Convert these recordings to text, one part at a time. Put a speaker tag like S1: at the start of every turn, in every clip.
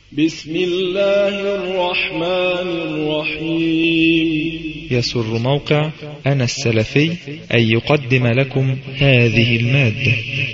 S1: بسم الله الرحمن الرحيم
S2: يسر موقع أنا السلفي أن يقدم لكم هذه المادة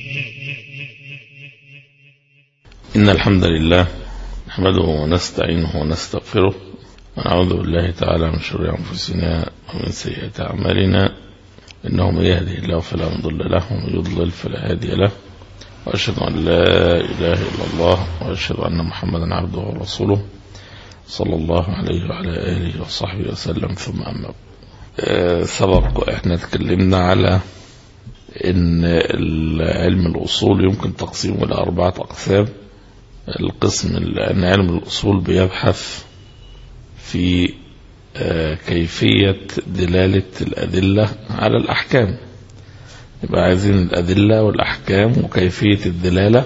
S3: إن الحمد لله نحمده ونستعينه ونستغفره ونعوذ بالله تعالى من شرور أنفسنا ومن سيئات أعمالنا إنه من يهده الله فلا مضل له ومن يضلل فلا هادي له وأشهد أن لا إله إلا الله وأشهد أن محمدا عبده ورسوله صلى الله عليه وعلى آله وصحبه وسلم ثم أما بعد. سبق احنا تكلمنا على ان علم الاصول يمكن تقسيمه الى اربعه اقسام القسم ان علم الاصول بيبحث في كيفيه دلاله الادله على الاحكام يبقى عايزين الادله والاحكام وكيفيه الدلاله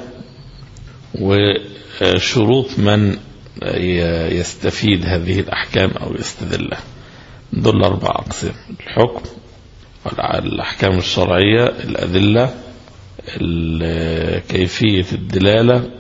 S3: وشروط من يستفيد هذه الاحكام او يستدلها دول اربع اقسام الحكم الأحكام الشرعية الأدلة كيفية الدلالة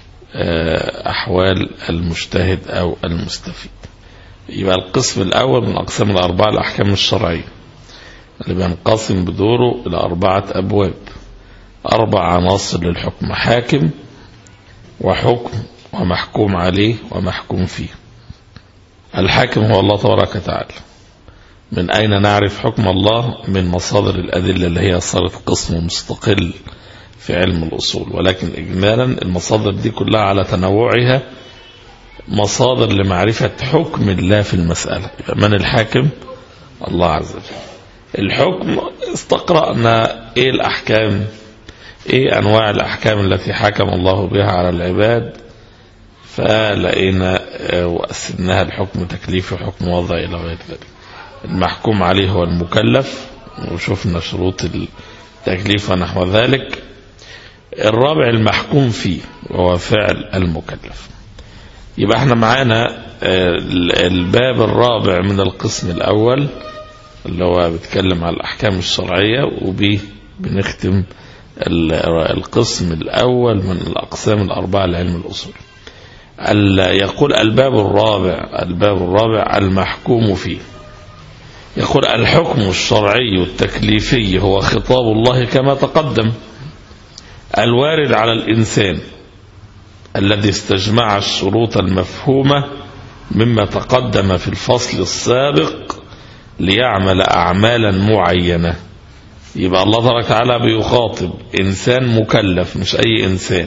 S3: أحوال المجتهد أو المستفيد يبقى القسم الأول من أقسام الأربعة الأحكام الشرعية اللي بينقسم بدوره إلى أربعة أبواب أربع عناصر للحكم حاكم وحكم ومحكوم عليه ومحكوم فيه الحاكم هو الله تبارك وتعالى من أين نعرف حكم الله من مصادر الأدلة اللي هي صارت قسم مستقل في علم الأصول ولكن إجمالا المصادر دي كلها على تنوعها مصادر لمعرفة حكم الله في المسألة من الحاكم الله عز وجل الحكم استقرأنا إيه الأحكام إيه أنواع الأحكام التي حكم الله بها على العباد فلقينا وقسمناها الحكم تكليفي وحكم وضع إلى غير ذلك المحكوم عليه هو المكلف وشفنا شروط التكليف ونحو ذلك الرابع المحكوم فيه وهو فعل المكلف يبقى احنا معانا الباب الرابع من القسم الأول اللي هو بيتكلم على الأحكام الشرعية وبيه بنختم القسم الأول من الأقسام الأربعة لعلم الأصول يقول الباب الرابع الباب الرابع المحكوم فيه يقول الحكم الشرعي التكليفي هو خطاب الله كما تقدم الوارد على الإنسان الذي استجمع الشروط المفهومة مما تقدم في الفصل السابق ليعمل أعمالا معينة يبقى الله تبارك وتعالى بيخاطب إنسان مكلف مش أي إنسان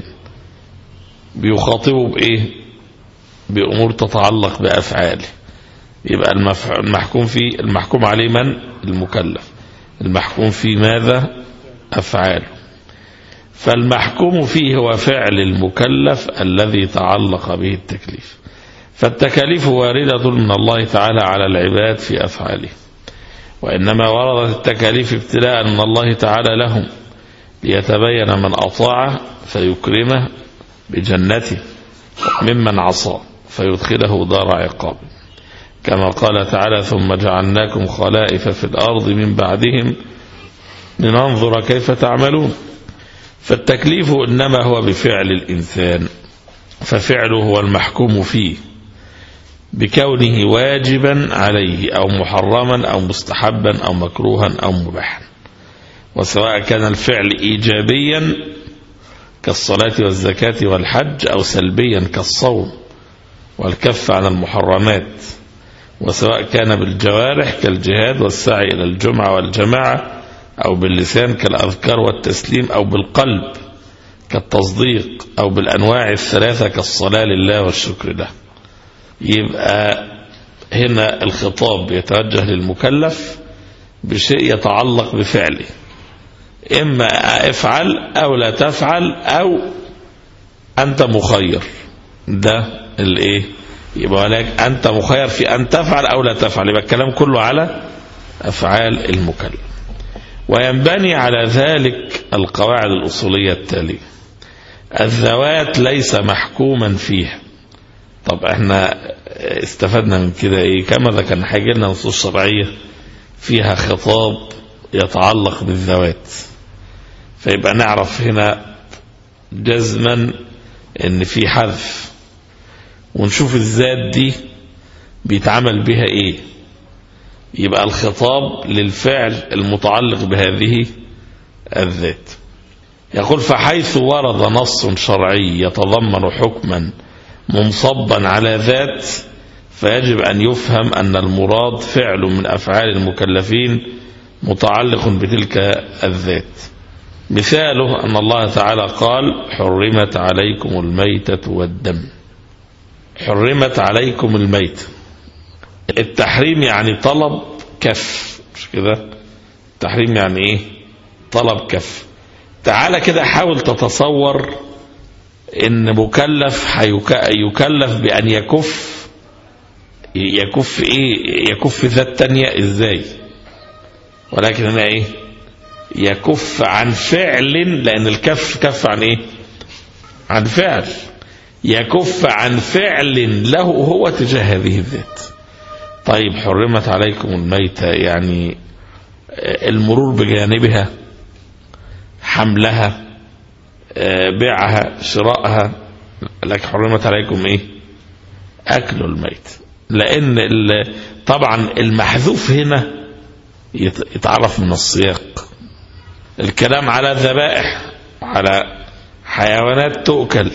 S3: بيخاطبه بإيه بأمور تتعلق بأفعاله يبقى المحكوم فيه المحكوم عليه من المكلف المحكوم فيه ماذا أفعاله فالمحكوم فيه هو فعل المكلف الذي تعلق به التكليف فالتكاليف واردة من الله تعالى على العباد في أفعاله وإنما وردت التكاليف ابتلاء من الله تعالى لهم ليتبين من أطاعه فيكرمه بجنته ممن عصاه فيدخله دار عقاب كما قال تعالى ثم جعلناكم خلائف في الأرض من بعدهم لننظر كيف تعملون فالتكليف إنما هو بفعل الإنسان ففعله هو المحكوم فيه بكونه واجبا عليه أو محرما أو مستحبا أو مكروها أو مباحا وسواء كان الفعل إيجابيا كالصلاة والزكاة والحج أو سلبيا كالصوم والكف عن المحرمات وسواء كان بالجوارح كالجهاد والسعي إلى الجمعة والجماعة أو باللسان كالأذكار والتسليم أو بالقلب كالتصديق أو بالأنواع الثلاثة كالصلاة لله والشكر له يبقى هنا الخطاب يتوجه للمكلف بشيء يتعلق بفعله إما افعل أو لا تفعل أو أنت مخير ده الايه يبقى لك أنت مخير في أن تفعل أو لا تفعل يبقى الكلام كله على أفعال المكلف وينبني على ذلك القواعد الأصولية التالية الذوات ليس محكوما فيها طب احنا استفدنا من كده ايه كما ذكرنا حاجة لنا نصوص شرعية فيها خطاب يتعلق بالذوات فيبقى نعرف هنا جزما ان في حذف ونشوف الذات دي بيتعمل بها ايه يبقى الخطاب للفعل المتعلق بهذه الذات يقول فحيث ورد نص شرعي يتضمن حكما منصبا على ذات فيجب أن يفهم أن المراد فعل من أفعال المكلفين متعلق بتلك الذات مثاله أن الله تعالى قال حرمت عليكم الميتة والدم حرمت عليكم الميتة التحريم يعني طلب كف مش كده التحريم يعني ايه طلب كف تعالى كده حاول تتصور ان مكلف يكلف بان يكف يكف ايه يكف ذات تانية ازاي ولكن هنا ايه يكف عن فعل لان الكف كف عن ايه عن فعل يكف عن فعل له هو تجاه هذه الذات طيب حرمت عليكم الميتة يعني المرور بجانبها حملها بيعها شرائها لك حرمت عليكم ايه اكل الميت لان طبعا المحذوف هنا يتعرف من السياق الكلام على الذبائح على حيوانات تؤكل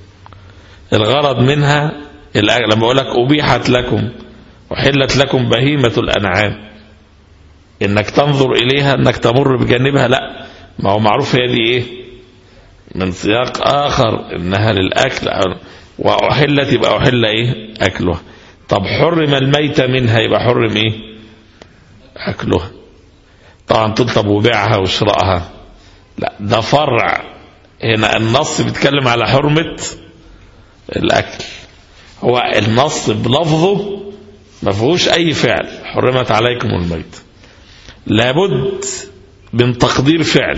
S3: الغرض منها لما اقول لك ابيحت لكم وحلت لكم بهيمة الأنعام إنك تنظر إليها إنك تمر بجانبها لا ما هو معروف هي دي إيه من سياق آخر إنها للأكل وأحلت يبقى أحل إيه أكلها طب حرم الميت منها يبقى حرم إيه أكلها طبعا تطلب وبيعها وشرائها لا ده فرع هنا النص بيتكلم على حرمة الأكل هو النص بلفظه ما فيهوش أي فعل حرمت عليكم الميت لابد من تقدير فعل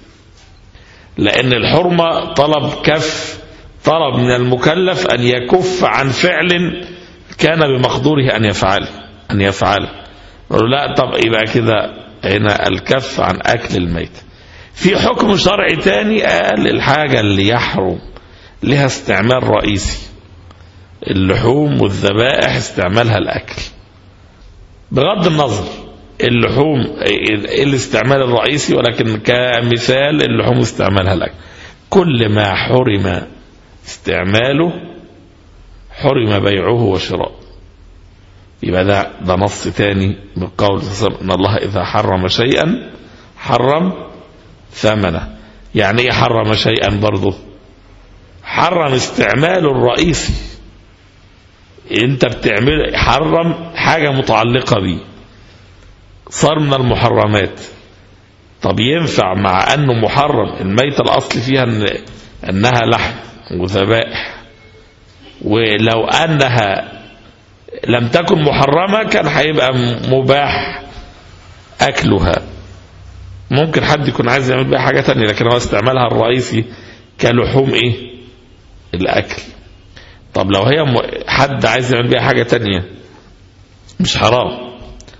S3: لأن الحرمة طلب كف طلب من المكلف أن يكف عن فعل كان بمقدوره أن يفعله أن يفعله لا طب يبقى كده هنا الكف عن أكل الميت في حكم شرعي تاني قال الحاجة اللي يحرم لها استعمال رئيسي اللحوم والذبائح استعمالها الأكل بغض النظر اللحوم الاستعمال الرئيسي ولكن كمثال اللحوم استعمالها الأكل كل ما حرم استعماله حرم بيعه وشراءه يبقى ده ده نص تاني من قول ان الله اذا حرم شيئا حرم ثمنه يعني ايه حرم شيئا برضه حرم استعماله الرئيسي انت بتعمل حرم حاجه متعلقه بيه صار من المحرمات طب ينفع مع انه محرم الميتة الاصل فيها إن انها لحم وذبائح ولو انها لم تكن محرمة كان هيبقى مباح اكلها ممكن حد يكون عايز يعمل بيها حاجة تانية لكن هو استعمالها الرئيسي كلحوم ايه الاكل طب لو هي حد عايز يعمل بيها حاجة تانية مش حرام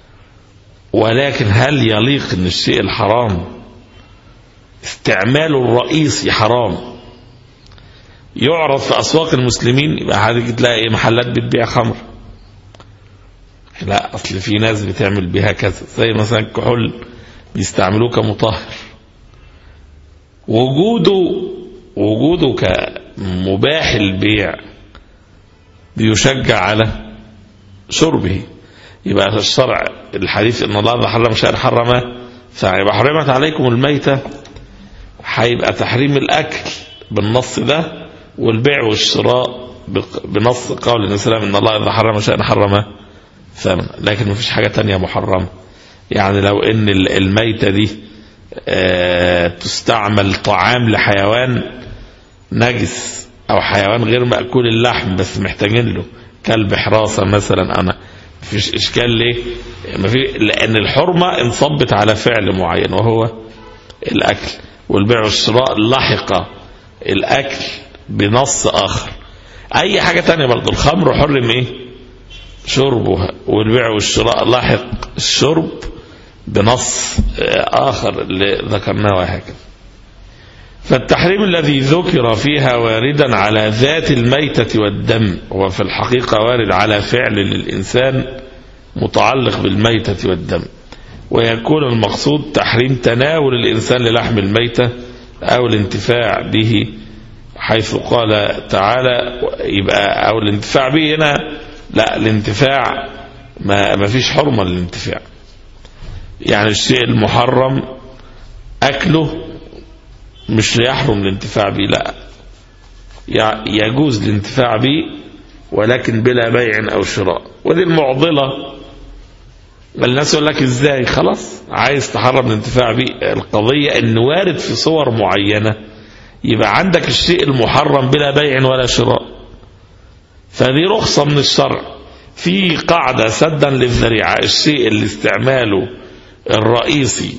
S3: ولكن هل يليق ان الشيء الحرام استعماله الرئيسي حرام يعرض في اسواق المسلمين يبقى هتيجي تلاقي محلات بتبيع خمر لا اصل في ناس بتعمل بيها كذا زي مثلا الكحول بيستعملوه كمطهر وجوده وجوده كمباح البيع بيشجع على شربه يبقى الشرع الحديث ان الله حرم شيئا حرم فيبقى حرمت عليكم الميتة هيبقى تحريم الاكل بالنص ده والبيع والشراء بنص قول النبي صلى الله عليه وسلم ان الله اذا حرم شيئا حرم ثمن لكن مفيش حاجة تانية محرمة يعني لو ان الميتة دي تستعمل طعام لحيوان نجس او حيوان غير مأكول اللحم بس محتاجين له كلب حراسة مثلا انا مفيش اشكال ليه مفي... لان الحرمة انصبت على فعل معين وهو الاكل والبيع والشراء لحق الاكل بنص اخر اي حاجة تانية برضه الخمر حرم ايه شربها والبيع والشراء لاحق الشرب بنص اخر اللي ذكرناه وهكذا فالتحريم الذي ذكر فيها واردا على ذات الميتة والدم هو في الحقيقة وارد على فعل للإنسان متعلق بالميتة والدم ويكون المقصود تحريم تناول الإنسان للحم الميتة أو الانتفاع به حيث قال تعالى يبقى أو الانتفاع به هنا لا الانتفاع ما, ما فيش حرمة للانتفاع يعني الشيء المحرم أكله مش يحرم الانتفاع به لا يجوز الانتفاع به ولكن بلا بيع أو شراء ودي المعضلة الناس يقول لك ازاي خلاص عايز تحرم الانتفاع به القضية ان وارد في صور معينة يبقى عندك الشيء المحرم بلا بيع ولا شراء فدي رخصة من الشرع في قاعدة سدا للذريعة الشيء اللي استعماله الرئيسي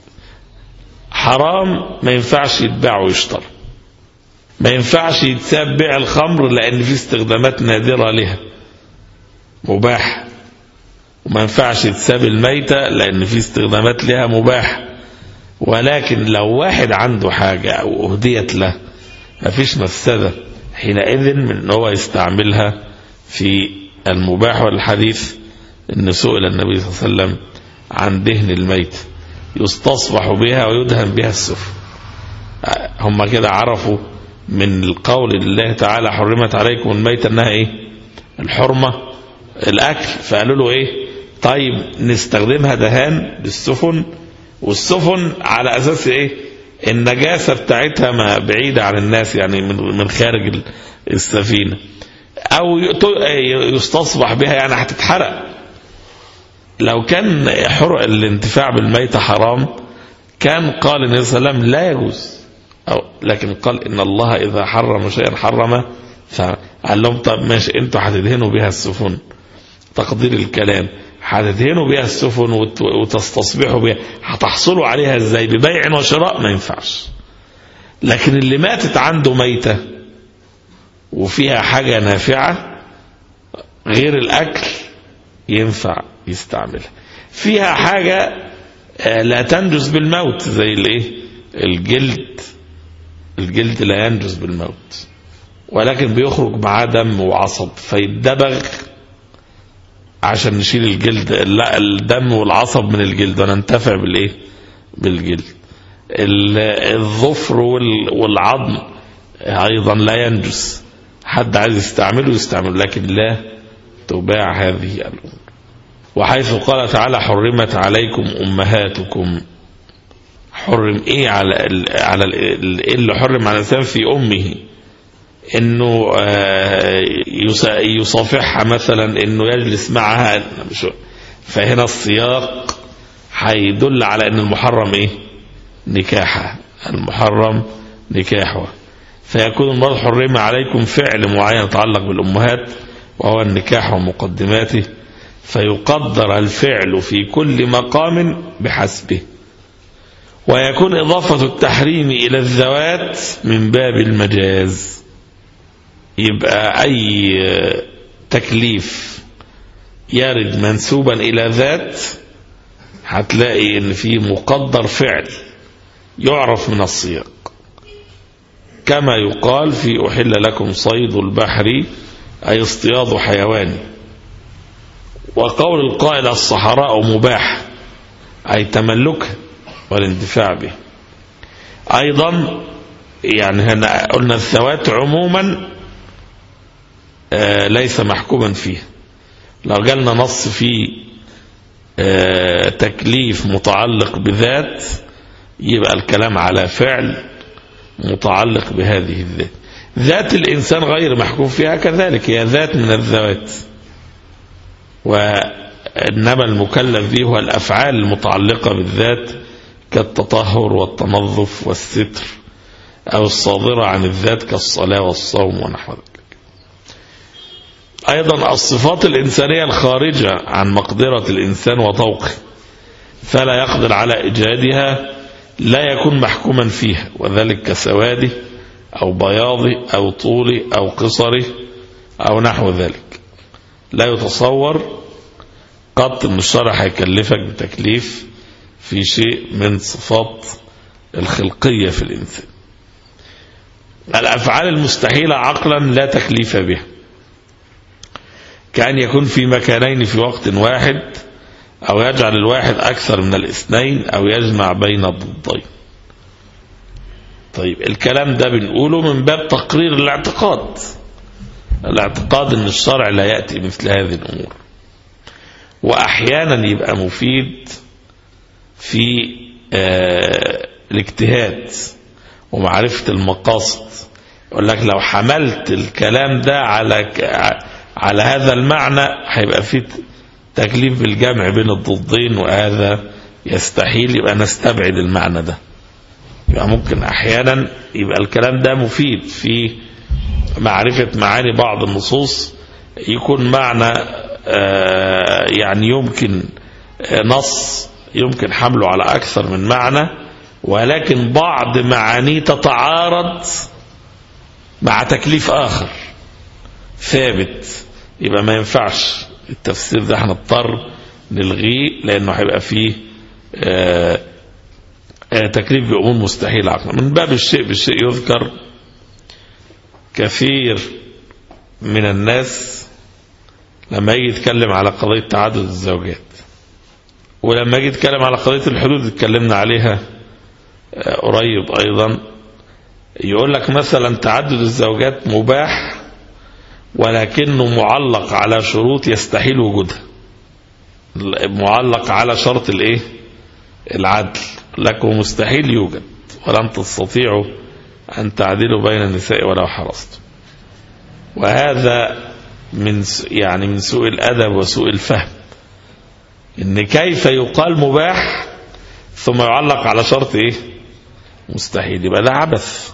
S3: حرام ما ينفعش يتباع ويشترى ما ينفعش يتساب بيع الخمر لأن في استخدامات نادرة لها مباح وما ينفعش يتساب الميتة لأن في استخدامات لها مباح ولكن لو واحد عنده حاجة أو أهديت له مفيش مفسدة حينئذ من أن هو يستعملها في المباح والحديث أن سئل النبي صلى الله عليه وسلم عن دهن الميت يستصبح بها ويدهن بها السفن هم كده عرفوا من القول لله تعالى حرمت عليكم الميت انها ايه الحرمة الاكل فقالوا له ايه طيب نستخدمها دهان للسفن والسفن على اساس ايه النجاسة بتاعتها ما بعيدة عن الناس يعني من من خارج السفينة او يستصبح بها يعني هتتحرق لو كان حرق الانتفاع بالميتة حرام كان قال النبي صلى الله عليه وسلم لا يجوز أو لكن قال إن الله إذا حرم شيئا حرم فقال لهم طب ماشي انتوا هتدهنوا بها السفن تقدير الكلام هتدهنوا بها السفن وتستصبحوا بها هتحصلوا عليها ازاي ببيع وشراء ما ينفعش لكن اللي ماتت عنده ميتة وفيها حاجة نافعة غير الأكل ينفع يستعملها فيها حاجة لا تنجز بالموت زي الايه الجلد الجلد لا ينجز بالموت ولكن بيخرج معاه دم وعصب فيتدبغ عشان نشيل الجلد لا الدم والعصب من الجلد وننتفع بالايه بالجلد الظفر والعظم ايضا لا ينجز حد عايز يستعمله يستعمله لكن لا تباع هذه الامور وحيث قال تعالى حرمت عليكم امهاتكم حرم ايه على ال على ال ايه اللي حرم على الانسان في امه انه يصافحها مثلا انه يجلس معها فهنا السياق هيدل على ان المحرم ايه نكاحها المحرم نكاحها فيكون المرض حرم عليكم فعل معين يتعلق بالامهات وهو النكاح ومقدماته فيقدر الفعل في كل مقام بحسبه ويكون إضافة التحريم إلى الذوات من باب المجاز يبقى أي تكليف يرد منسوبا إلى ذات هتلاقي إن في مقدر فعل يعرف من السياق كما يقال في أحل لكم صيد البحر أي اصطياد حيوان وقول القائل الصحراء مباح أي تملكها والانتفاع به أيضا يعني هنا قلنا الذوات عموما آه ليس محكوما فيها لو جالنا نص فيه آه تكليف متعلق بذات يبقى الكلام على فعل متعلق بهذه الذات ذات الإنسان غير محكوم فيها كذلك هي ذات من الذوات وإنما المكلف به هو الأفعال المتعلقة بالذات كالتطهر والتنظف والستر أو الصادرة عن الذات كالصلاة والصوم ونحو ذلك أيضا الصفات الإنسانية الخارجة عن مقدرة الإنسان وطوقه فلا يقدر على إيجادها لا يكون محكوما فيها وذلك كسواده أو بياضه أو طوله أو قصره أو نحو ذلك لا يتصور قط ان الشرع هيكلفك بتكليف في شيء من صفات الخلقية في الإنسان الأفعال المستحيلة عقلا لا تكليف بها كأن يكون في مكانين في وقت واحد أو يجعل الواحد أكثر من الاثنين أو يجمع بين الضدين طيب الكلام ده بنقوله من باب تقرير الاعتقاد الاعتقاد ان الشرع لا يأتي مثل هذه الأمور وأحيانا يبقى مفيد في آه الاجتهاد ومعرفة المقاصد يقول لك لو حملت الكلام ده على على هذا المعنى هيبقى في تكليف بالجمع بين الضدين وهذا يستحيل يبقى نستبعد المعنى ده يبقى ممكن احيانا يبقى الكلام ده مفيد في معرفة معاني بعض النصوص يكون معنى يعني يمكن نص يمكن حمله على أكثر من معنى ولكن بعض معانيه تتعارض مع تكليف آخر ثابت يبقى ما ينفعش التفسير ده هنضطر نلغيه لأنه هيبقى فيه آآ آآ تكليف بأمور مستحيل عقلا من باب الشيء بالشيء يذكر كثير من الناس لما يجي يتكلم على قضية تعدد الزوجات ولما يجي يتكلم على قضية الحدود اتكلمنا عليها قريب أيضا يقول لك مثلا تعدد الزوجات مباح ولكنه معلق على شروط يستحيل وجودها معلق على شرط الايه العدل لكن مستحيل يوجد ولن تستطيعوا أن تعدلوا بين النساء ولو حرصتم وهذا من يعني من سوء الأدب وسوء الفهم إن كيف يقال مباح ثم يعلق على شرط إيه مستحيل يبقى ده عبث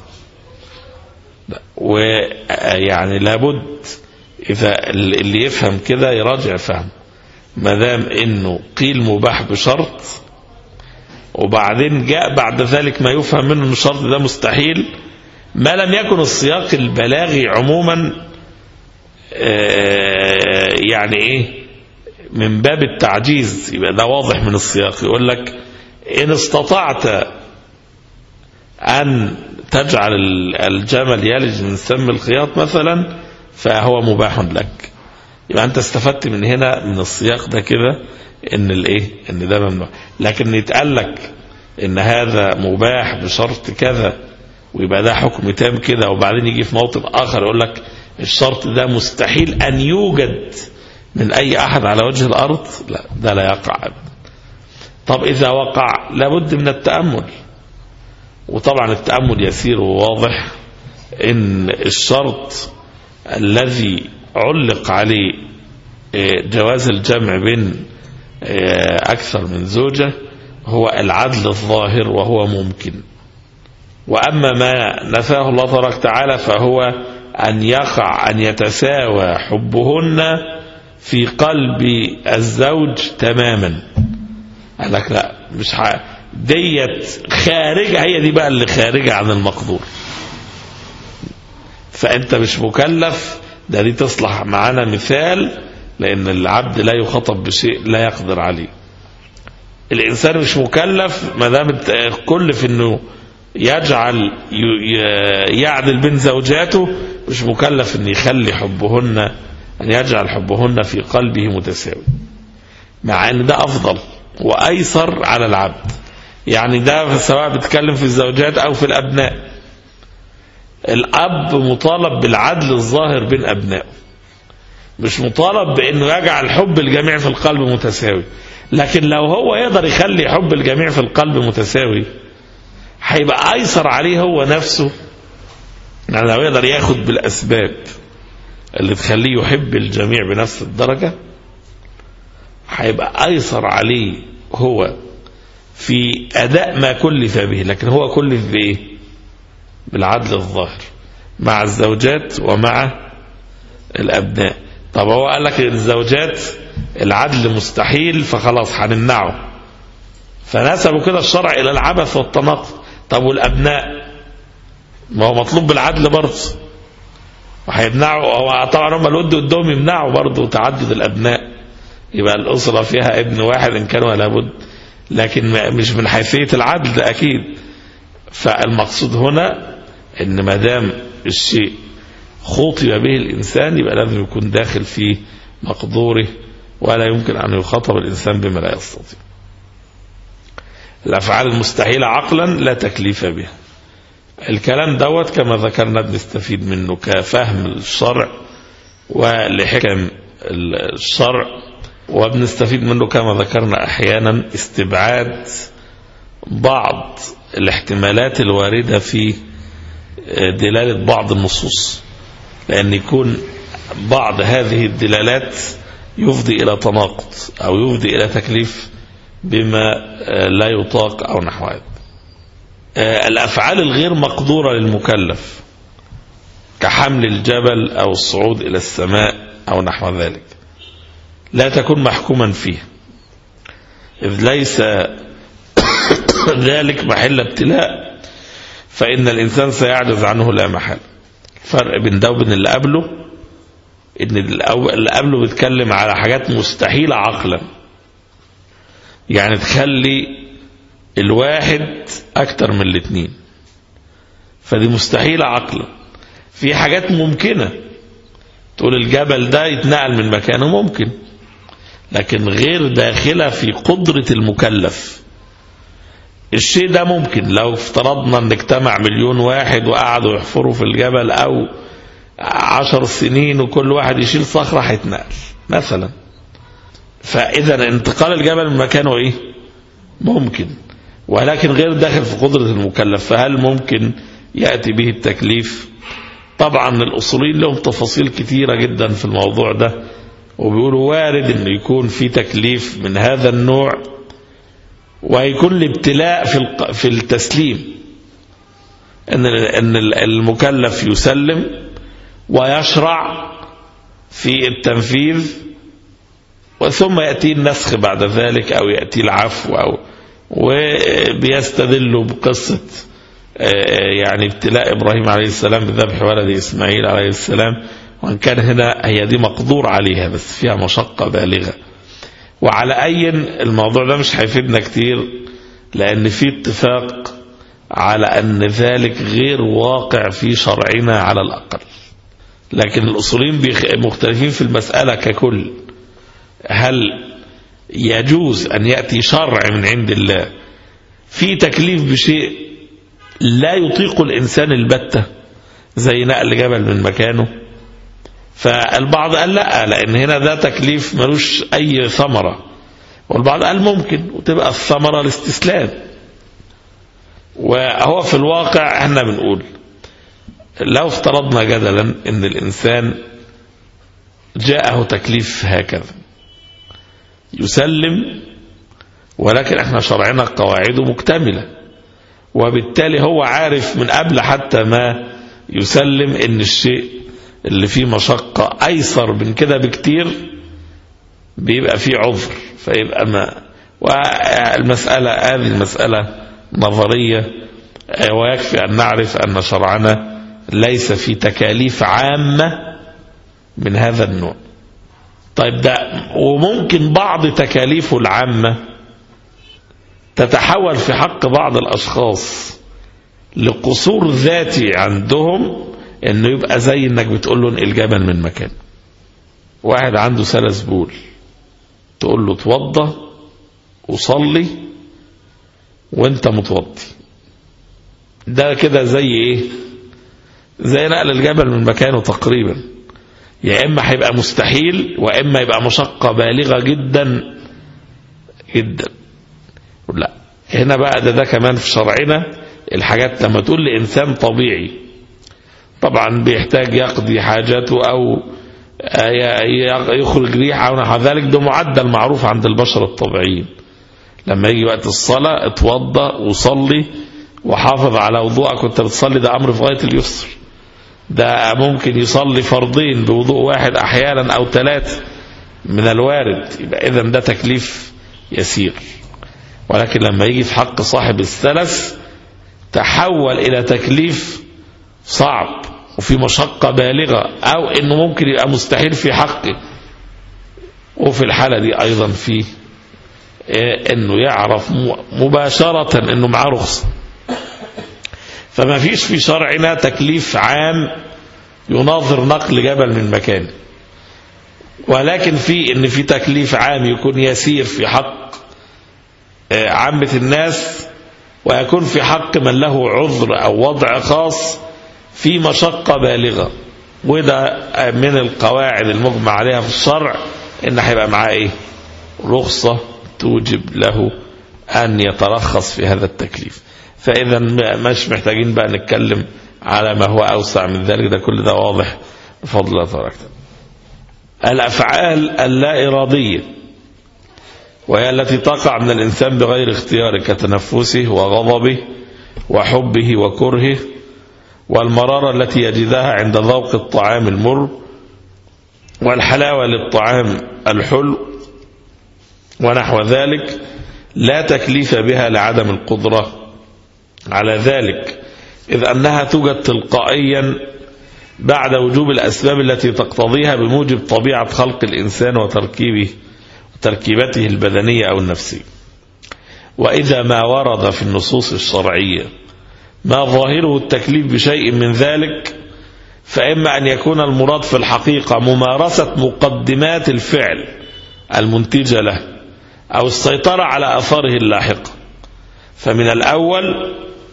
S3: ويعني لابد إذا اللي يفهم كده يراجع فهم ما دام إنه قيل مباح بشرط وبعدين جاء بعد ذلك ما يفهم منه ان الشرط ده مستحيل ما لم يكن السياق البلاغي عموما يعني ايه من باب التعجيز يبقى ده واضح من السياق يقول لك ان استطعت ان تجعل الجمل يلج من سم الخياط مثلا فهو مباح لك يبقى انت استفدت من هنا من السياق ده كده ان الايه ان ده ممنوع لكن يتقال لك ان هذا مباح بشرط كذا ويبقى ده حكم تام كده وبعدين يجي في موطن اخر يقول لك الشرط ده مستحيل ان يوجد من اي احد على وجه الارض لا ده لا يقع ابدا طب اذا وقع لابد من التامل وطبعا التامل يسير وواضح ان الشرط الذي علق عليه جواز الجمع بين أكثر من زوجة هو العدل الظاهر وهو ممكن وأما ما نفاه الله تبارك وتعالى فهو أن يقع أن يتساوى حبهن في قلب الزوج تماما قال لك لا مش ح... ديت خارجة هي دي بقى اللي خارجة عن المقدور فأنت مش مكلف ده دي تصلح معانا مثال لأن العبد لا يخاطب بشيء لا يقدر عليه الإنسان مش مكلف ما دام كلف إنه يجعل يعدل بين زوجاته مش مكلف إن يخلي حبهن أن يجعل حبهن في قلبه متساوي مع أن ده أفضل وأيسر على العبد يعني ده سواء بتكلم في الزوجات أو في الأبناء الأب مطالب بالعدل الظاهر بين أبنائه مش مطالب بانه يجعل حب الجميع في القلب متساوي لكن لو هو يقدر يخلي حب الجميع في القلب متساوي هيبقى ايسر عليه هو نفسه يعني لو يقدر ياخد بالاسباب اللي تخليه يحب الجميع بنفس الدرجة هيبقى ايسر عليه هو في اداء ما كلف به لكن هو كلف بايه بالعدل الظاهر مع الزوجات ومع الابناء طب هو قال لك الزوجات العدل مستحيل فخلاص هنمنعه فنسبوا كده الشرع الى العبث والتناقض طب والابناء ما هو مطلوب بالعدل برضه وهيمنعوا هو طبعا هم الود قدامهم يمنعوا برضه تعدد الابناء يبقى الاسره فيها ابن واحد ان كان ولا بد لكن مش من حيثيه العدل ده اكيد فالمقصود هنا ان ما دام الشيء خطب به الإنسان يبقى لازم يكون داخل في مقدوره ولا يمكن أن يخاطب الإنسان بما لا يستطيع الأفعال المستحيلة عقلا لا تكليف بها الكلام دوت كما ذكرنا بنستفيد منه كفهم الشرع ولحكم الشرع وبنستفيد منه كما ذكرنا أحيانا استبعاد بعض الاحتمالات الواردة في دلالة بعض النصوص لأن يكون بعض هذه الدلالات يفضي إلى تناقض أو يفضي إلى تكليف بما لا يطاق أو نحو هذا الأفعال الغير مقدورة للمكلف كحمل الجبل أو الصعود إلى السماء أو نحو ذلك لا تكون محكوما فيه إذ ليس ذلك محل ابتلاء فإن الإنسان سيعجز عنه لا محل فرق بين ده وبين اللي قبله إن اللي قبله بيتكلم على حاجات مستحيلة عقلا يعني تخلي الواحد أكتر من الاثنين فدي مستحيلة عقلا في حاجات ممكنة تقول الجبل ده يتنقل من مكانه ممكن لكن غير داخلة في قدرة المكلف الشيء ده ممكن لو افترضنا ان اجتمع مليون واحد وقعدوا يحفروا في الجبل او عشر سنين وكل واحد يشيل صخرة هيتنقل مثلا فاذا انتقال الجبل من مكانه ايه ممكن ولكن غير داخل في قدرة المكلف فهل ممكن يأتي به التكليف طبعا الأصوليين لهم تفاصيل كثيرة جدا في الموضوع ده وبيقولوا وارد انه يكون في تكليف من هذا النوع ويكون الابتلاء في في التسليم ان ان المكلف يسلم ويشرع في التنفيذ وثم ياتي النسخ بعد ذلك او ياتي العفو او وبيستدلوا بقصه يعني ابتلاء ابراهيم عليه السلام بذبح ولد اسماعيل عليه السلام وان كان هنا هي دي مقدور عليها بس فيها مشقه بالغه وعلى أي الموضوع ده مش هيفيدنا كتير لأن في اتفاق على أن ذلك غير واقع في شرعنا على الأقل لكن الأصولين مختلفين في المسألة ككل هل يجوز أن يأتي شرع من عند الله في تكليف بشيء لا يطيق الإنسان البتة زي نقل جبل من مكانه فالبعض قال لا لان هنا ده تكليف ملوش اي ثمره والبعض قال ممكن وتبقى الثمره الاستسلام وهو في الواقع احنا بنقول لو افترضنا جدلا ان الانسان جاءه تكليف هكذا يسلم ولكن احنا شرعنا قواعده مكتمله وبالتالي هو عارف من قبل حتى ما يسلم ان الشيء اللي فيه مشقة أيسر من كده بكتير بيبقى فيه عذر فيبقى ما والمسألة هذه المسألة نظرية ويكفي أن نعرف أن شرعنا ليس في تكاليف عامة من هذا النوع طيب ده وممكن بعض تكاليفه العامة تتحول في حق بعض الأشخاص لقصور ذاتي عندهم انه يبقى زي انك بتقول له انقل جبل من مكان واحد عنده سلس بول تقول له اتوضى وصلي وانت متوضي ده كده زي ايه زي نقل الجبل من مكانه تقريبا يا اما هيبقى مستحيل واما يبقى مشقة بالغة جدا جدا لا هنا بقى ده ده كمان في شرعنا الحاجات لما تقول لإنسان طبيعي طبعا بيحتاج يقضي حاجاته أو يخرج ريحة أو نحو ذلك ده معدل معروف عند البشر الطبيعيين لما يجي وقت الصلاة اتوضى وصلي وحافظ على وضوءك وانت بتصلي ده أمر في غاية اليسر ده ممكن يصلي فرضين بوضوء واحد أحيانا أو ثلاثة من الوارد يبقى إذا ده تكليف يسير ولكن لما يجي في حق صاحب السلف تحول إلى تكليف صعب وفي مشقة بالغة أو إنه ممكن يبقى مستحيل في حقه وفي الحالة دي أيضا في إنه يعرف مباشرة إنه معاه رخصة فما فيش في شرعنا تكليف عام يناظر نقل جبل من مكانه ولكن في ان في تكليف عام يكون يسير في حق آه، عامة الناس ويكون في حق من له عذر او وضع خاص في مشقة بالغة وده من القواعد المجمع عليها في الشرع ان هيبقى معاه ايه رخصة توجب له ان يترخص في هذا التكليف فاذا مش محتاجين بقى نتكلم على ما هو اوسع من ذلك ده كل ده واضح بفضل الله تبارك وتعالى. الافعال اللا اراديه وهي التي تقع من الانسان بغير اختياره كتنفسه وغضبه وحبه وكرهه والمرارة التي يجدها عند ذوق الطعام المر والحلاوة للطعام الحلو ونحو ذلك لا تكليف بها لعدم القدرة على ذلك إذ أنها توجد تلقائيا بعد وجوب الأسباب التي تقتضيها بموجب طبيعة خلق الإنسان وتركيبه وتركيبته البدنية أو النفسية وإذا ما ورد في النصوص الشرعية ما ظاهره التكليف بشيء من ذلك فإما أن يكون المراد في الحقيقة ممارسة مقدمات الفعل المنتجة له أو السيطرة على أثاره اللاحقة فمن الأول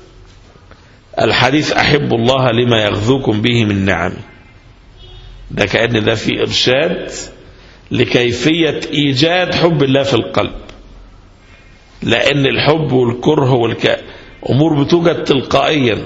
S3: الحديث أحب الله لما يغذوكم به من نعمه ده كأن ده في إرشاد لكيفية إيجاد حب الله في القلب لأن الحب والكره والك... أمور بتوجد تلقائيا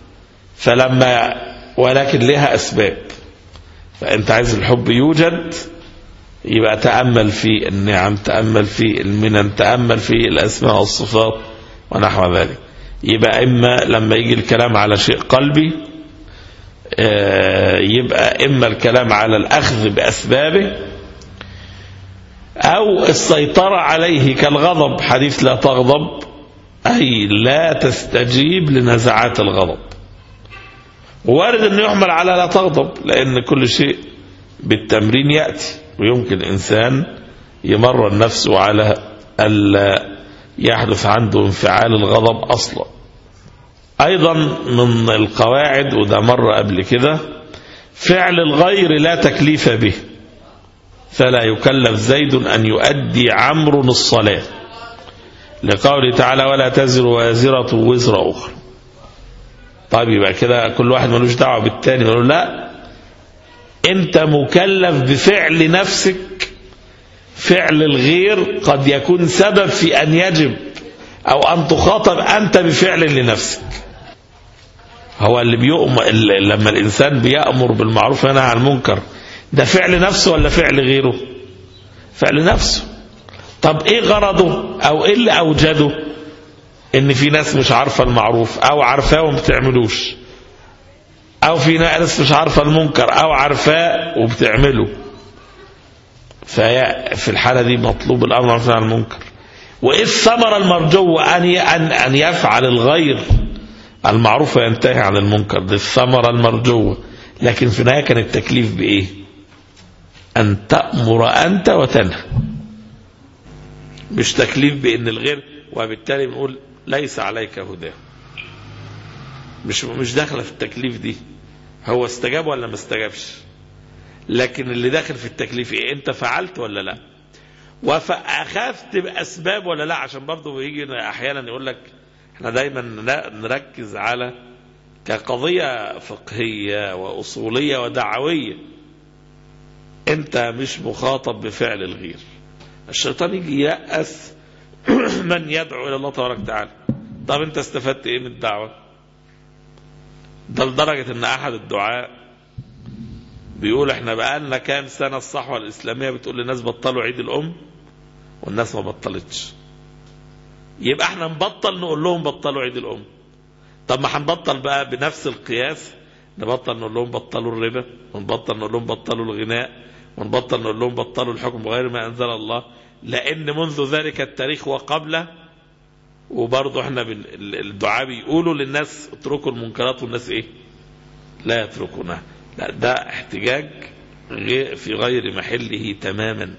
S3: فلما ولكن لها أسباب فأنت عايز الحب يوجد يبقى تأمل في النعم تأمل في المنن تأمل في الأسماء والصفات ونحو ذلك يبقى إما لما يجي الكلام على شيء قلبي يبقى إما الكلام على الأخذ بأسبابه أو السيطرة عليه كالغضب حديث لا تغضب أي لا تستجيب لنزعات الغضب وارد أنه يحمل على لا تغضب لأن كل شيء بالتمرين يأتي ويمكن إنسان يمرن نفسه على ألا يحدث عنده انفعال الغضب أصلا أيضا من القواعد وده مر قبل كده فعل الغير لا تكليف به فلا يكلف زيد أن يؤدي عمرو الصلاة لقوله تعالى ولا تزر وازرة وزر أخرى طيب يبقى كده كل واحد ملوش دعوة بالتاني يقول لا أنت مكلف بفعل نفسك فعل الغير قد يكون سبب في أن يجب أو أن تخاطب أنت بفعل لنفسك هو اللي بيؤمر لما الإنسان بيأمر بالمعروف وينهى عن المنكر ده فعل نفسه ولا فعل غيره فعل نفسه طب ايه غرضه او ايه اللي اوجده ان في ناس مش عارفة المعروف او عارفاه وما بتعملوش او في ناس مش عارفة المنكر او عارفاه وبتعمله في الحالة دي مطلوب الامر عن المنكر وايه الثمرة المرجوة ان ان ان يفعل الغير المعروف وينتهي عن المنكر دي الثمرة المرجوة لكن في النهاية كان التكليف بايه ان تأمر انت وتنهى مش تكليف بان الغير وبالتالي بنقول ليس عليك هداه مش مش داخله في التكليف دي هو استجاب ولا ما استجابش لكن اللي داخل في التكليف ايه انت فعلت ولا لا واخذت باسباب ولا لا عشان برضه بيجي احيانا يقول لك احنا دايما نركز على كقضيه فقهيه واصوليه ودعويه انت مش مخاطب بفعل الغير الشيطان يجي ييأس من يدعو الى الله تبارك وتعالى طب انت استفدت ايه من الدعوه ده لدرجه ان احد الدعاء بيقول احنا بقالنا كام سنه الصحوه الاسلاميه بتقول للناس بطلوا عيد الام والناس ما بطلتش يبقى احنا نبطل نقول لهم بطلوا عيد الام طب ما هنبطل بقى بنفس القياس نبطل نقول لهم بطلوا الربا ونبطل نقول لهم بطلوا الغناء ونبطل نقول لهم بطلوا الحكم بغير ما انزل الله لان منذ ذلك التاريخ وقبله وبرضه احنا بن... الدعاء بيقولوا للناس اتركوا المنكرات والناس ايه لا يتركونها لا ده احتجاج في غير محله تماما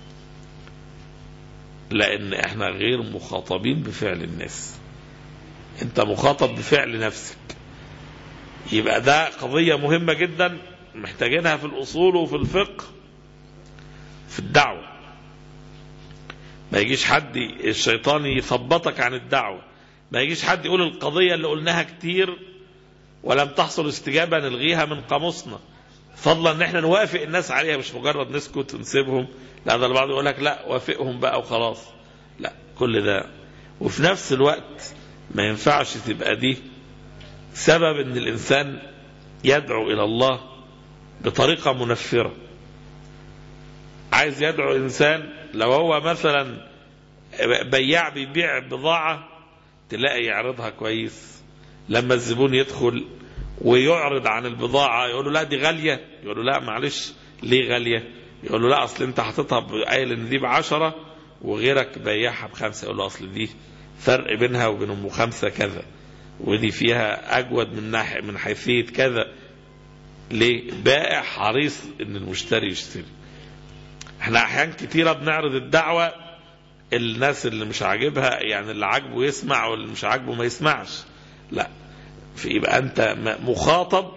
S3: لان احنا غير مخاطبين بفعل الناس انت مخاطب بفعل نفسك يبقى ده قضية مهمة جدا محتاجينها في الأصول وفي الفقه في الدعوة ما يجيش حد الشيطان يثبطك عن الدعوة ما يجيش حد يقول القضية اللي قلناها كتير ولم تحصل استجابة نلغيها من قاموسنا فضلا ان احنا نوافق الناس عليها مش مجرد نسكت ونسيبهم لا ده البعض يقول لك لا وافقهم بقى وخلاص لا كل ده وفي نفس الوقت ما ينفعش تبقى دي سبب ان الانسان يدعو الى الله بطريقة منفرة عايز يدعو انسان لو هو مثلا بياع بيبيع بضاعة تلاقي يعرضها كويس لما الزبون يدخل ويعرض عن البضاعة يقول له لا دي غالية يقول له لا معلش ليه غالية يقول له لا اصل انت حاططها قايل ان دي بعشرة وغيرك بيعها بخمسة يقول له اصل دي فرق بينها وبين ام خمسة كذا ودي فيها اجود من ناحية من حيثية كذا ليه بائع حريص ان المشتري يشتري احنا احيان كتيرة بنعرض الدعوة الناس اللي مش عاجبها يعني اللي عاجبه يسمع واللي مش عاجبه ما يسمعش لا في يبقى انت مخاطب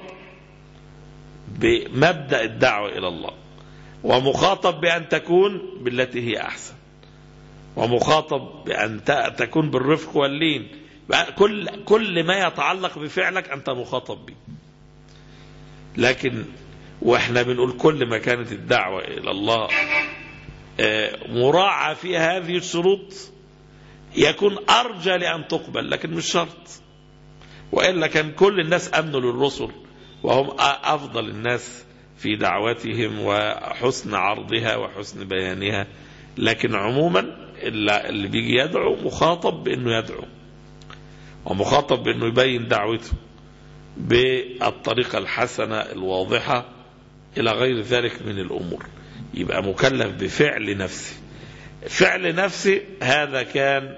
S3: بمبدأ الدعوة الى الله ومخاطب بان تكون بالتي هي احسن ومخاطب بان تكون بالرفق واللين كل كل ما يتعلق بفعلك انت مخاطب به لكن واحنا بنقول كل ما كانت الدعوة الى الله مراعى فيها هذه الشروط يكون ارجى لان تقبل لكن مش شرط والا كان كل الناس امنوا للرسل وهم افضل الناس في دعوتهم وحسن عرضها وحسن بيانها لكن عموما اللي بيجي يدعو مخاطب بانه يدعو ومخاطب بانه يبين دعوته بالطريقة الحسنة الواضحة إلى غير ذلك من الأمور يبقى مكلف بفعل نفسه فعل نفسه هذا كان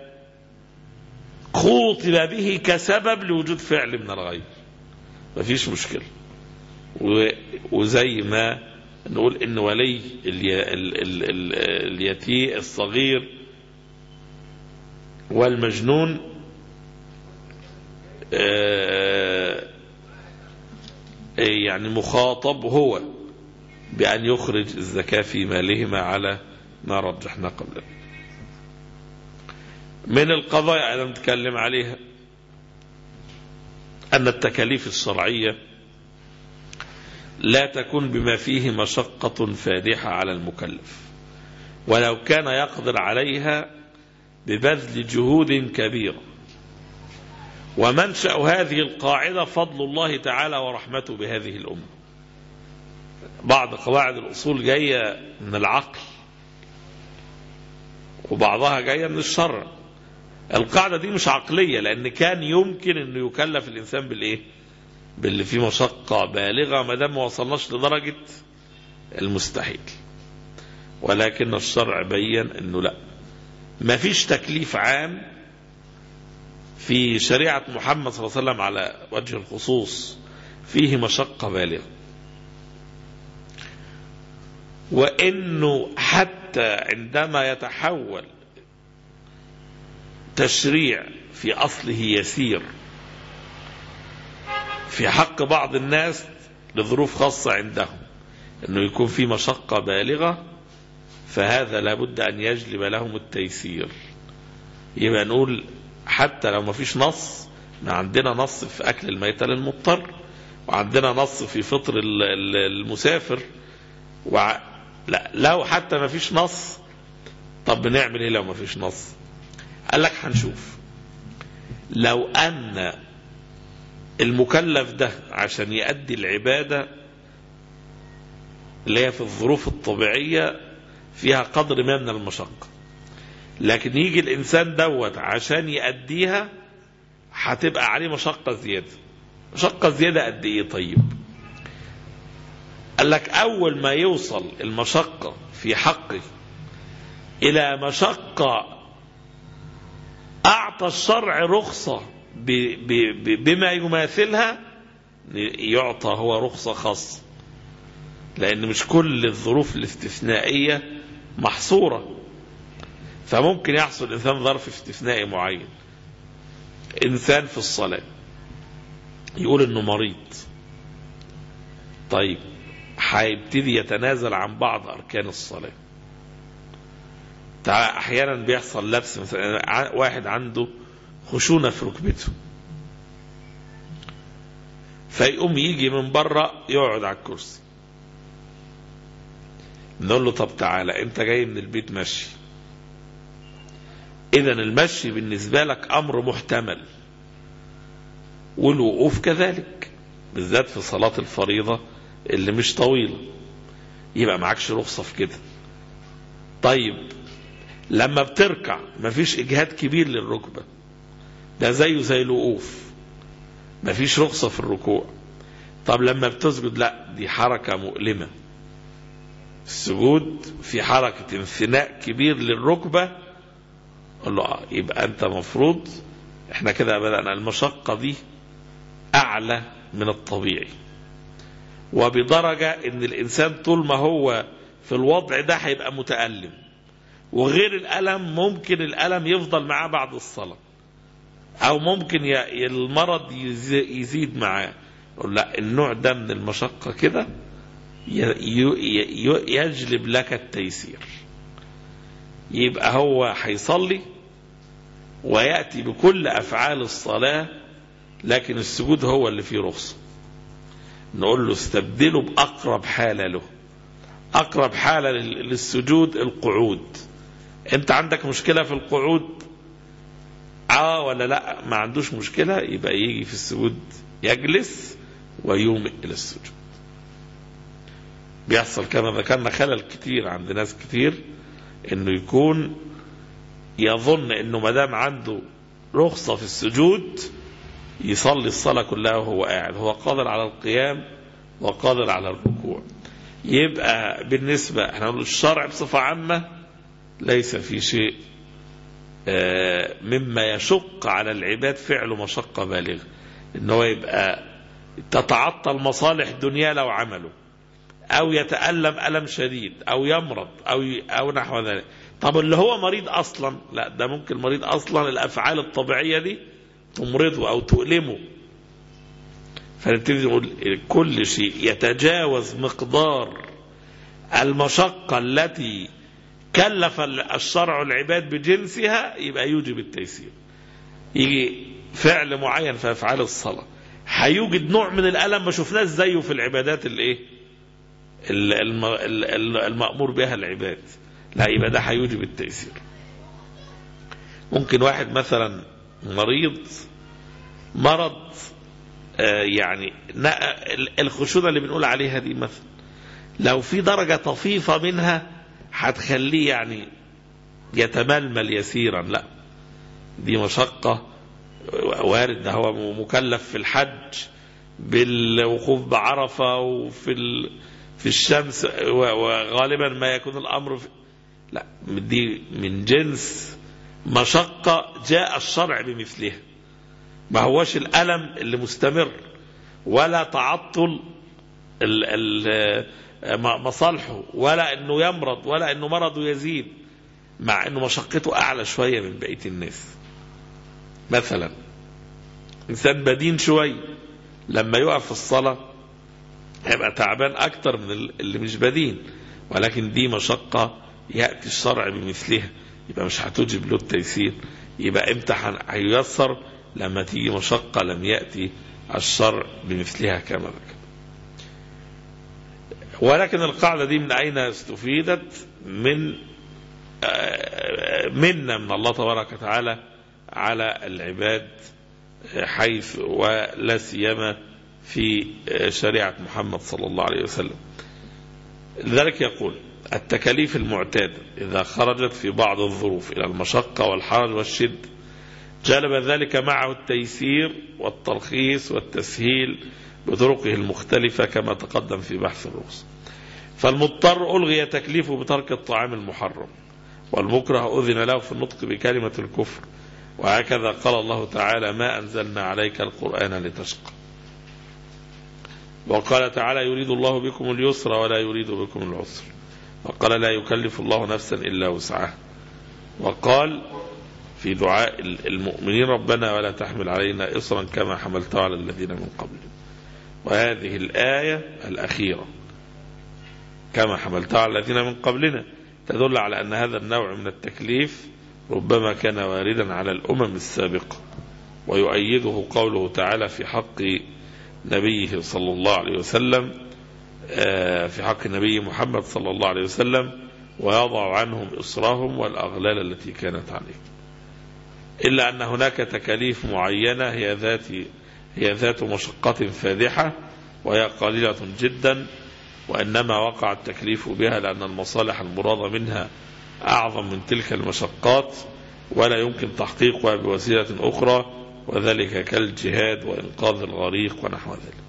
S3: خوطب به كسبب لوجود فعل من الغير مفيش مشكلة وزي ما نقول ان ولي الي... ال... ال... ال... اليتيم الصغير والمجنون آه يعني مخاطب هو بأن يخرج الزكاة في مالهما على ما رجحنا قبل من القضايا أنا نتكلم عليها أن التكاليف الشرعية لا تكون بما فيه مشقة فادحة على المكلف ولو كان يقدر عليها ببذل جهود كبيرة ومنشأ هذه القاعدة فضل الله تعالى ورحمته بهذه الأمة بعض قواعد الأصول جاية من العقل وبعضها جاية من الشرع القاعدة دي مش عقلية لأن كان يمكن أنه يكلف الإنسان بالإيه باللي فيه مشقة بالغة ما دام ما وصلناش لدرجة المستحيل ولكن الشرع بين أنه لا ما فيش تكليف عام في شريعة محمد صلى الله عليه وسلم على وجه الخصوص فيه مشقة بالغة وانه حتى عندما يتحول تشريع في اصله يسير في حق بعض الناس لظروف خاصة عندهم انه يكون في مشقة بالغة فهذا لابد ان يجلب لهم التيسير يبقى نقول حتى لو ما فيش نص ما عندنا نص في اكل الميتة للمضطر وعندنا نص في فطر المسافر وع... لا لو حتى ما فيش نص طب بنعمل ايه لو ما فيش نص قال لك هنشوف لو ان المكلف ده عشان يؤدي العبادة اللي هي في الظروف الطبيعية فيها قدر ما من المشقة لكن يجي الإنسان دوت عشان يأديها هتبقى عليه مشقة زيادة مشقة زيادة قد إيه طيب قال لك أول ما يوصل المشقة في حقه إلى مشقة أعطى الشرع رخصة ب ب ب بما يماثلها يعطى هو رخصة خاصة لأن مش كل الظروف الاستثنائية محصورة فممكن يحصل الإنسان ظرف استثنائي معين إنسان في الصلاة يقول إنه مريض طيب هيبتدي يتنازل عن بعض أركان الصلاة تع- أحيانا بيحصل لبس مثلا ع- واحد عنده خشونة في ركبته فيقوم يجي من بره يقعد على الكرسي نقول له طب تعالى انت جاي من البيت مشي اذا المشي بالنسبة لك امر محتمل والوقوف كذلك بالذات في صلاة الفريضة اللي مش طويلة يبقى معكش رخصة في كده طيب لما بتركع مفيش اجهاد كبير للركبة ده زيه زي الوقوف مفيش رخصة في الركوع طب لما بتسجد لا دي حركة مؤلمة السجود في حركة انثناء كبير للركبة قال له اه يبقى انت مفروض احنا كده بدأنا المشقة دي اعلى من الطبيعي وبدرجة ان الانسان طول ما هو في الوضع ده هيبقى متألم وغير الألم ممكن الألم يفضل معاه بعد الصلاة أو ممكن ي- المرض يز- يزيد معاه يقول لا النوع ده من المشقة كده ي- ي- ي- يجلب لك التيسير يبقى هو هيصلي ويأتي بكل أفعال الصلاة لكن السجود هو اللي فيه رخصة نقول له استبدله بأقرب حالة له أقرب حالة لل- للسجود القعود أنت عندك مشكلة في القعود اه ولا لا ما عندوش مشكلة يبقى يجي في السجود يجلس ويومئ إلى السجود بيحصل كما ذكرنا خلل كتير عند ناس كتير انه يكون يظن انه ما دام عنده رخصة في السجود يصلي الصلاة كلها وهو قاعد هو قادر على القيام وقادر على الركوع يبقى بالنسبة احنا نقول الشرع بصفة عامة ليس في شيء آه، مما يشق على العباد فعل مشقة بالغة ان هو يبقى تتعطل مصالح الدنيا لو عمله او يتألم ألم شديد او يمرض او ي... او نحو ذلك طب اللي هو مريض اصلا لا ده ممكن مريض اصلا الافعال الطبيعية دي تمرضه او تؤلمه فنبتدي نقول كل شيء يتجاوز مقدار المشقة التي كلف الشرع العباد بجنسها يبقى يوجب التيسير يجي فعل معين في افعال الصلاه هيوجد نوع من الالم ما شفناش زيه في العبادات الايه ال- الم- ال- ال- المامور بها العباد لا يبقى ده هيوجب التيسير ممكن واحد مثلا مريض مرض آه، يعني نا- ال- الخشونه اللي بنقول عليها دي مثلا لو في درجه طفيفه منها هتخليه يعني يتململ يسيرا لا دي مشقة وارد ده هو مكلف في الحج بالوقوف بعرفة وفي ال... في الشمس و- وغالبا ما يكون الأمر في... لا دي من جنس مشقة جاء الشرع بمثلها ما هوش الألم اللي مستمر ولا تعطل ال ال م- مصالحه ولا انه يمرض ولا انه مرضه يزيد مع انه مشقته اعلى شويه من بقيه الناس مثلا انسان بدين شويه لما يقف في الصلاه هيبقى تعبان اكتر من ال- اللي مش بدين ولكن دي مشقه ياتي الشرع بمثلها يبقى مش هتوجب له التيسير يبقى امتى هن- هييسر لما تيجي مشقه لم ياتي الشرع بمثلها كما ذكر ولكن القاعدة دي من أين استفيدت من آه، منا من الله تبارك وتعالى على العباد حيث ولا سيما في شريعة محمد صلى الله عليه وسلم لذلك يقول التكاليف المعتادة إذا خرجت في بعض الظروف إلى المشقة والحرج والشد جلب ذلك معه التيسير والترخيص والتسهيل بطرقه المختلفة كما تقدم في بحث الرخص فالمضطر ألغي تكليفه بترك الطعام المحرم والمكره أذن له في النطق بكلمة الكفر وهكذا قال الله تعالى ما أنزلنا عليك القرآن لتشقى وقال تعالى يريد الله بكم اليسر ولا يريد بكم العسر وقال لا يكلف الله نفسا إلا وسعها وقال في دعاء المؤمنين ربنا ولا تحمل علينا إصرا كما حملته على الذين من قبلنا وهذه الآية الأخيرة كما حملتها على الذين من قبلنا تدل على أن هذا النوع من التكليف ربما كان واردا على الأمم السابقة ويؤيده قوله تعالى في حق نبيه صلى الله عليه وسلم في حق النبي محمد صلى الله عليه وسلم ويضع عنهم إصرهم والأغلال التي كانت عليهم إلا أن هناك تكاليف معينة هي ذات هي ذات مشقة فادحة وهي قليلة جدا وإنما وقع التكليف بها لأن المصالح المرادة منها أعظم من تلك المشقات ولا يمكن تحقيقها بوسيلة أخرى وذلك كالجهاد وإنقاذ الغريق ونحو ذلك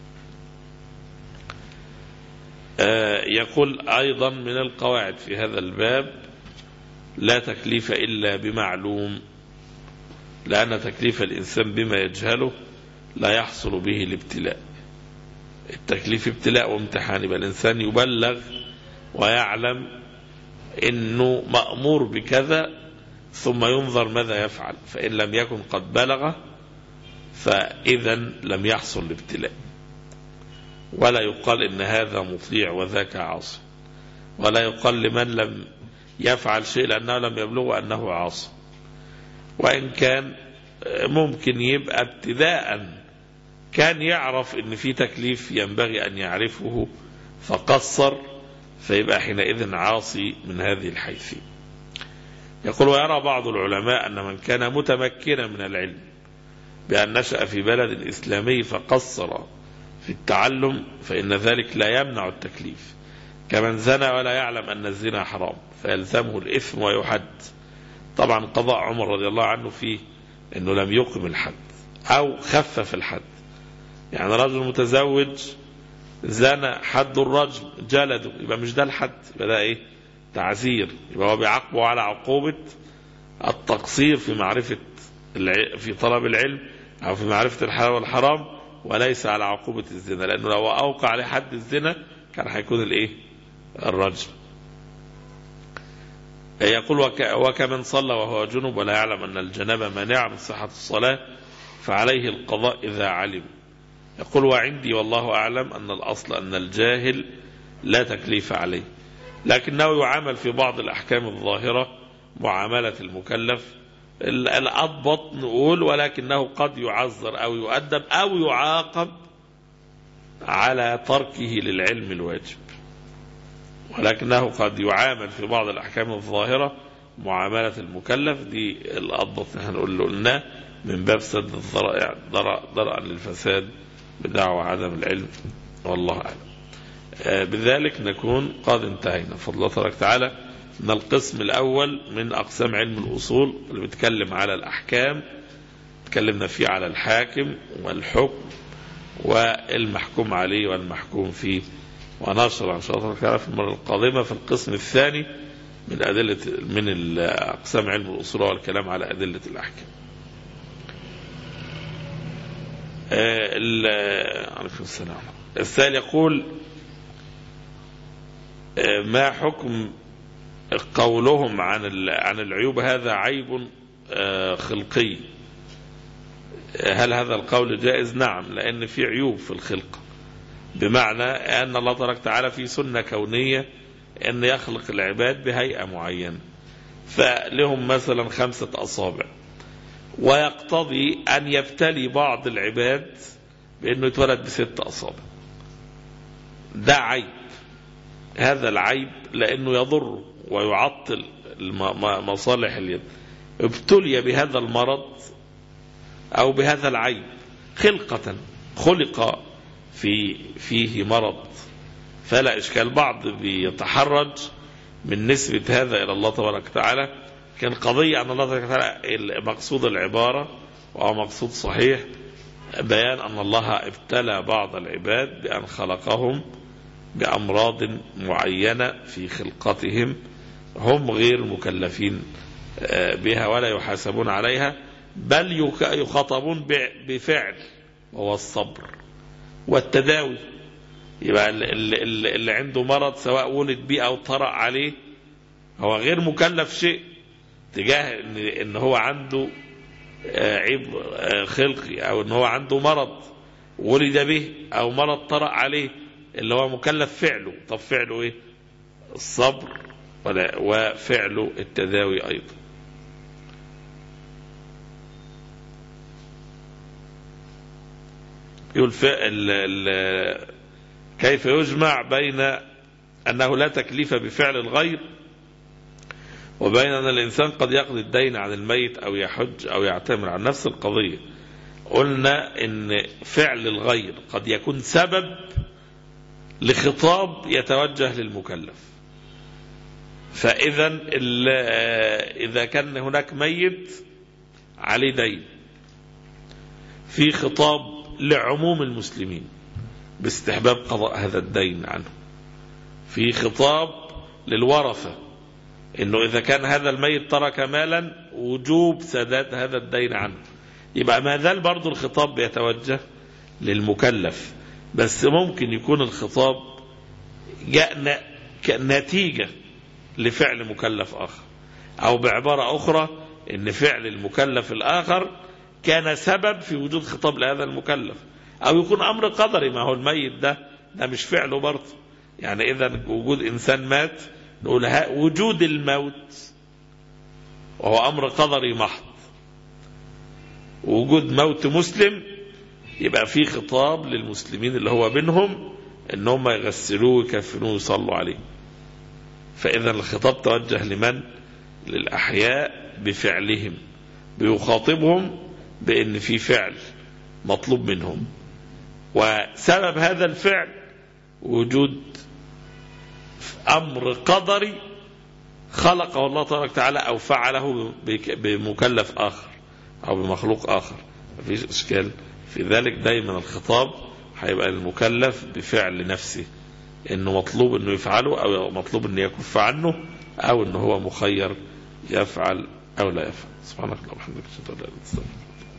S3: يقول أيضا من القواعد في هذا الباب لا تكليف إلا بمعلوم لأن تكليف الإنسان بما يجهله لا يحصل به الابتلاء التكليف ابتلاء وامتحان يبقى الإنسان يبلغ ويعلم أنه مأمور بكذا ثم ينظر ماذا يفعل فإن لم يكن قد بلغ فإذا لم يحصل الابتلاء ولا يقال إن هذا مطيع وذاك عاصي ولا يقال لمن لم يفعل شيء لأنه لم يبلغ أنه عاصي وإن كان ممكن يبقى ابتداء كان يعرف ان في تكليف ينبغي ان يعرفه فقصر فيبقى حينئذ عاصي من هذه الحيثية يقول ويرى بعض العلماء أن من كان متمكنا من العلم بأن نشأ في بلد إسلامي فقصر في التعلم فإن ذلك لا يمنع التكليف كمن زنى ولا يعلم أن الزنا حرام فيلزمه الإثم ويحد طبعا قضاء عمر رضي الله عنه فيه أنه لم يقم الحد أو خفف الحد يعني رجل متزوج زنى حد الرجم جلده يبقى مش ده الحد يبقى ده ايه تعزير يبقى هو بيعاقبه على عقوبة التقصير في معرفة الع... في طلب العلم أو في معرفة الحلال والحرام وليس على عقوبة الزنا لأنه لو أوقع عليه حد الزنا كان هيكون الإيه الرجم يقول وك... وكمن صلى وهو جنب ولا يعلم أن الجنابة مانعة من صحة الصلاة فعليه القضاء إذا علم يقول وعندي والله أعلم أن الأصل أن الجاهل لا تكليف عليه لكنه يعامل في بعض الأحكام الظاهرة معاملة المكلف الأضبط نقول ولكنه قد يعذر أو يؤدب أو يعاقب على تركه للعلم الواجب ولكنه قد يعامل في بعض الأحكام الظاهرة معاملة المكلف دي الأضبط هنقول له قلناه من باب سد الذرائع درءا للفساد بدعوى عدم العلم والله أعلم آه بذلك نكون قد انتهينا فضل الله تبارك تعالى من القسم الأول من أقسام علم الأصول اللي بيتكلم على الأحكام تكلمنا فيه على الحاكم والحكم والمحكوم عليه والمحكوم فيه ونشر إن شاء الله تعالى في المرة القادمة في القسم الثاني من أدلة من أقسام علم الأصول والكلام على أدلة الأحكام عليكم السلام السائل يقول ما حكم قولهم عن عن العيوب هذا عيب خلقي هل هذا القول جائز نعم لأن في عيوب في الخلق بمعنى أن الله تبارك وتعالى في سنة كونية أن يخلق العباد بهيئة معينة فلهم مثلا خمسة أصابع ويقتضي أن يبتلي بعض العباد بأنه يتولد بست أصابع ده عيب هذا العيب لأنه يضر ويعطل مصالح اليد ابتلي بهذا المرض أو بهذا العيب خلقة خلق في فيه مرض فلا إشكال بعض بيتحرج من نسبة هذا إلى الله تبارك وتعالى كان قضية أن الله تبارك وتعالى مقصود العبارة وهو مقصود صحيح بيان أن الله ابتلى بعض العباد بأن خلقهم بأمراض معينة في خلقتهم هم غير مكلفين بها ولا يحاسبون عليها بل يخاطبون بفعل وهو الصبر والتداوي يبقى اللي, اللي عنده مرض سواء ولد به أو طرأ عليه هو غير مكلف شيء تجاه ان, إن هو عنده آه، عيب آه، خلقي او ان هو عنده مرض ولد به او مرض طرأ عليه اللي هو مكلف فعله طب فعله ايه الصبر ولا وفعله التداوي ايضا يقول ال ال كيف يجمع بين أنه لا تكليف بفعل الغير وبين أن الإنسان قد يقضي الدين عن الميت أو يحج أو يعتمر عن نفس القضية قلنا أن فعل الغير قد يكون سبب لخطاب يتوجه للمكلف فإذا إذا كان هناك ميت عليه دين في خطاب لعموم المسلمين باستحباب قضاء هذا الدين عنه في خطاب للورثة انه اذا كان هذا الميت ترك مالا وجوب سداد هذا الدين عنه يبقى ما زال برضه الخطاب بيتوجه للمكلف بس ممكن يكون الخطاب جاء نتيجة لفعل مكلف آخر أو بعبارة أخرى إن فعل المكلف الآخر كان سبب في وجود خطاب لهذا المكلف أو يكون أمر قدري ما هو الميت ده ده مش فعله برضه يعني إذا وجود إنسان مات نقول وجود الموت وهو أمر قدري محض وجود موت مسلم يبقى في خطاب للمسلمين اللي هو بينهم ان هم يغسلوه ويكفنوه ويصلوا عليه فاذا الخطاب توجه لمن للاحياء بفعلهم بيخاطبهم بان في فعل مطلوب منهم وسبب هذا الفعل وجود امر قدري خلقه الله تبارك وتعالى او فعله بمكلف اخر او بمخلوق اخر مفيش اشكال في ذلك دايما الخطاب هيبقى المكلف بفعل نفسه انه مطلوب انه يفعله او مطلوب انه يكف عنه او انه هو مخير يفعل او لا يفعل سبحانك اللهم وبحمدك اشهد ان لا اله الا انت